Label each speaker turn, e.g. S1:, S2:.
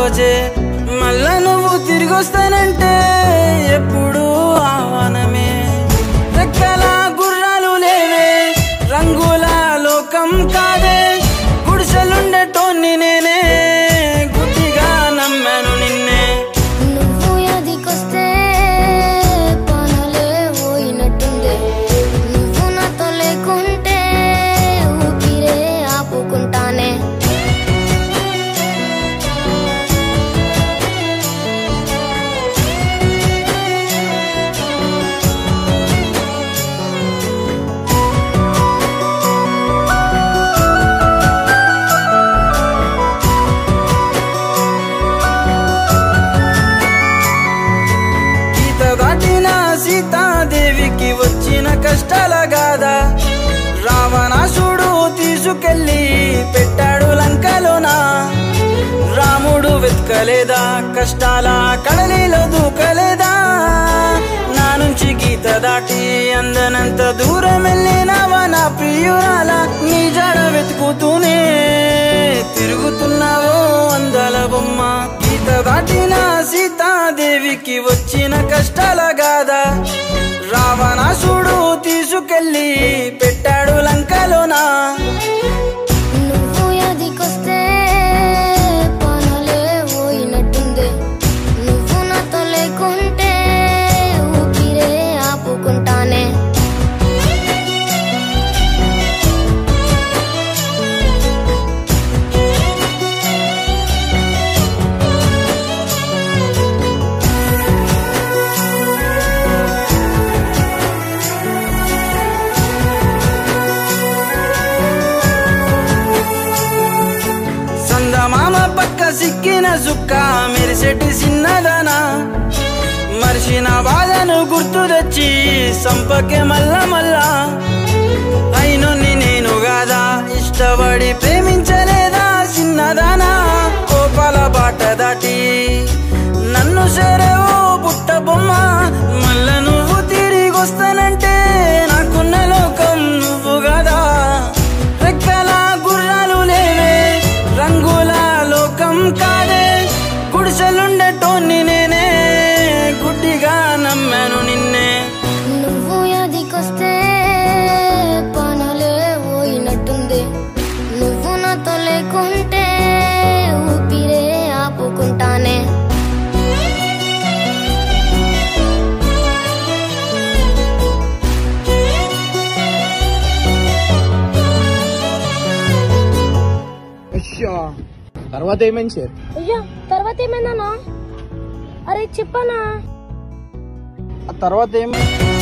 S1: రోజే మళ్ళా నువ్వు తిరిగి వస్తానంటే ఎప్పుడు ఆహ్వానమే రెక్కల గుర్రాలు లేవే రంగుల లోకం కాదే గుడిసెలుండేటోన్ని నేనే గుడ్డిగా నమ్మాను నిన్నే
S2: నువ్వు ఎదికొస్తే పనులే పోయినట్టుంది నువ్వు నాతో లేకుంటే ఊపిరే ఆపుకుంటానే
S1: గీత దాటిన సీతాదేవికి వచ్చిన కష్టాల గాదా రావణాసుడు తీసుకెళ్ళి పెట్టాడు లంకలోనా రాముడు వెతకలేదా కష్టాల కడలిలో దూకలేదా నా నుంచి గీత దాటి అందనంత దూరం వెళ్ళినావా నా ప్రియురాల నీ జడ వెతుకుతూనే తిరుగుతున్నావో అందాల బొమ్మ గీత దాటిన సీతాదేవికి వచ్చిన కష్టాల గాదా రావణాసుడు తీసుకెళ్ళి పెట్టాడు లంకలోనా
S2: నువ్వు ఎదికొస్తే పనులే పోయినట్టుంది నువ్వు నాతో లేకుంటే ఊపిరే ఆపుకుంటానే
S1: సందమామ పక్క సిక్కిన సుక్క మెరిసెటి చిన్నదనా మర్చిన బాధను గుర్తు తెచ్చి సంపకే మల్ల మల్లా అయినొన్ని నేను గాదా ఇష్టపడి ప్రేమించలేదా చిన్నదానా కోపాల బాట దాటి నన్ను సరేవో పుట్ట బొమ్మ మళ్ళా నువ్వు తిరిగి వస్తానంటే నాకున్న లోకం నువ్వు కదా రెక్కల గుర్రాలు లేవే రంగుల లోకం కాదే గుడిసెలుండేటోన్ని నేనే గుడ్డిగా నమ్మాను నిన్నే
S2: నువ్వు ఎదికొస్తే పనులే పోయినట్టుంది నువ్వు నాతో లేకుంటే ఊపిరే ఆపుకుంటానే
S3: అయ్యా తర్వాత ఏమైంది సార్
S2: అయ్యా తర్వాత ఏమైందన్నా అరే చెప్పనా
S3: ఆ తర్వాత ఏమైంది